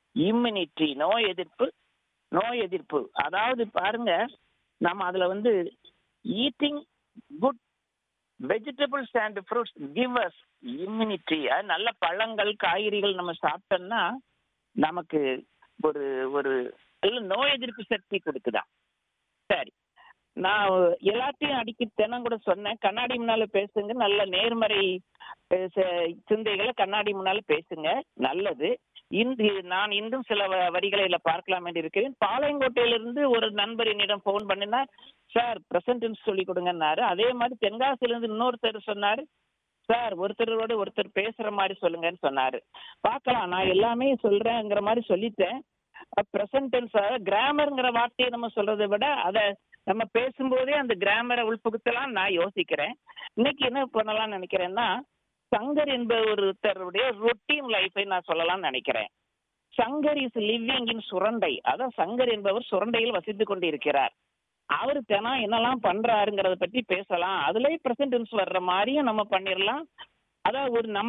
immunity நோய் எதிர்ப்பு நோய் எதிர்ப்பு அதாவது பாருங்க நம்ம அதுல வந்து eating good vegetables and fruits give us immunity நல்ல பழங்கள் காய்கறிகள் நம்ம சாப்பிட்டோம்னா நமக்கு ஒரு ஒரு நல்ல நோய் எதிர்ப்பு சக்தி கொடுக்குதான் சரி நான் எல்லாத்தையும் அடிக்கி தினம் கூட சொன்னேன் கண்ணாடி முன்னால பேசுங்க நல்ல நேர்மறை அஹ், ச- சிந்தைகளை கண்ணாடி முன்னால பேசுங்க நல்லது இன்று நான் இன்னும் சில வ- வரிகளை இதுல பார்க்கலாம் என்று இருக்கிறேன் பாளையங்கோட்டையிலிருந்து ஒரு நண்பர் என்னிடம் ஃபோன் பண்ணினா சார் பிரசன்டென்ஸ் சொல்லி கொடுங்கன்னாரு அதே மாதிரி தென்காசியில இருந்து இன்னொருத்தர் சொன்னாரு சார் ஒருத்தரோட ஒருத்தர் பேசுற மாதிரி சொல்லுங்கன்னு சொன்னாரு பார்க்கலாம் நான் எல்லாமே சொல்றேங்கிற மாதிரி சொல்லிட்டேன் ப்ரெசன்ட் டென்ஸ் கிராமர்ங்கிற வார்த்தையை நம்ம சொல்றதை விட அதை நம்ம பேசும்போதே அந்த கிராமரை உள்புகுத்தலாம் நான் யோசிக்கிறேன் இன்னைக்கு என்ன பண்ணலாம்னு நினைக்கிறேன்னா சங்கர் என்ப ஒருத்தருடைய ரொட்டீன் லைஃபை நான் சொல்லலாம்னு நினைக்கிறேன் Shankar is living in Surandai அதான் சங்கர் என்பவர் சுரண்டையில் வசித்துக் கொண்டிருக்கிறார் அவர் தினம் என்னெல்லாம் பண்றாருங்கிறத பற்றி பேசலாம் அதுலயே பிரசன்டென்ஸ் வர்ற மாதிரியும் நம்ம பண்ணிடலாம் அதாவது ஒரு நம்ம